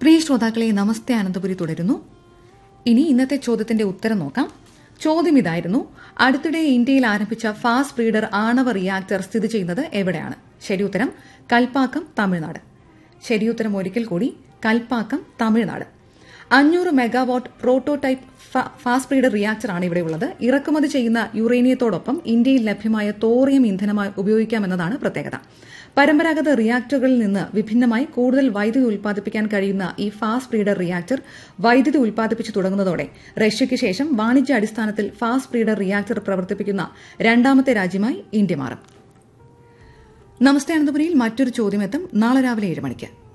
പ്രിയ ശ്രോതാക്കളെ നമസ്തേ അനന്തപുരി തുടരുന്നു ഇനി ഇന്നത്തെ ചോദ്യത്തിന്റെ ഉത്തരം നോക്കാം ചോദ്യം ഇതായിരുന്നു അടുത്തിടെ ഇന്ത്യയിൽ ആരംഭിച്ച ഫാസ്റ്റ് ബ്രീഡർ ആണവ റിയാക്ടർ സ്ഥിതി ചെയ്യുന്നത് എവിടെയാണ് ശരിയുത്തരം കൽപ്പാക്കം തമിഴ്നാട് ശരിയുത്തരം ഒരിക്കൽ കൂടി കൽപ്പാക്കം തമിഴ്നാട് അഞ്ഞൂറ് മെഗാവാട്ട് പ്രോട്ടോടൈപ്പ് ഫാസ്റ്റ് ബ്രീഡർ റിയാക്ടറാണ് ഇവിടെയുള്ളത് ഇറക്കുമതി ചെയ്യുന്ന യുറേനിയത്തോടൊപ്പം ഇന്ത്യയിൽ ലഭ്യമായ തോറിയം ഇന്ധനമായി ഉപയോഗിക്കാമെന്നതാണ് പ്രത്യേകത പരമ്പരാഗത റിയാക്ടറുകളിൽ നിന്ന് വിഭിന്നമായി കൂടുതൽ വൈദ്യുതി ഉൽപ്പാദിപ്പിക്കാൻ കഴിയുന്ന ഈ ഫാസ്റ്റ് ബ്രീഡർ റിയാക്ടർ വൈദ്യുതി ഉൽപ്പാദിപ്പിച്ചു തുടങ്ങുന്നതോടെ റഷ്യയ്ക്ക് ശേഷം വാണിജ്യ അടിസ്ഥാനത്തിൽ ഫാസ്റ്റ് ബ്രീഡർ റിയാക്ടർ പ്രവർത്തിപ്പിക്കുന്ന രണ്ടാമത്തെ രാജ്യമായി ഇന്ത്യ മാറും നമസ്തേ അനന്തപുരിയിൽ മറ്റൊരു ചോദ്യമെത്തും നാളെ രാവിലെ ഏഴ് മണിക്ക്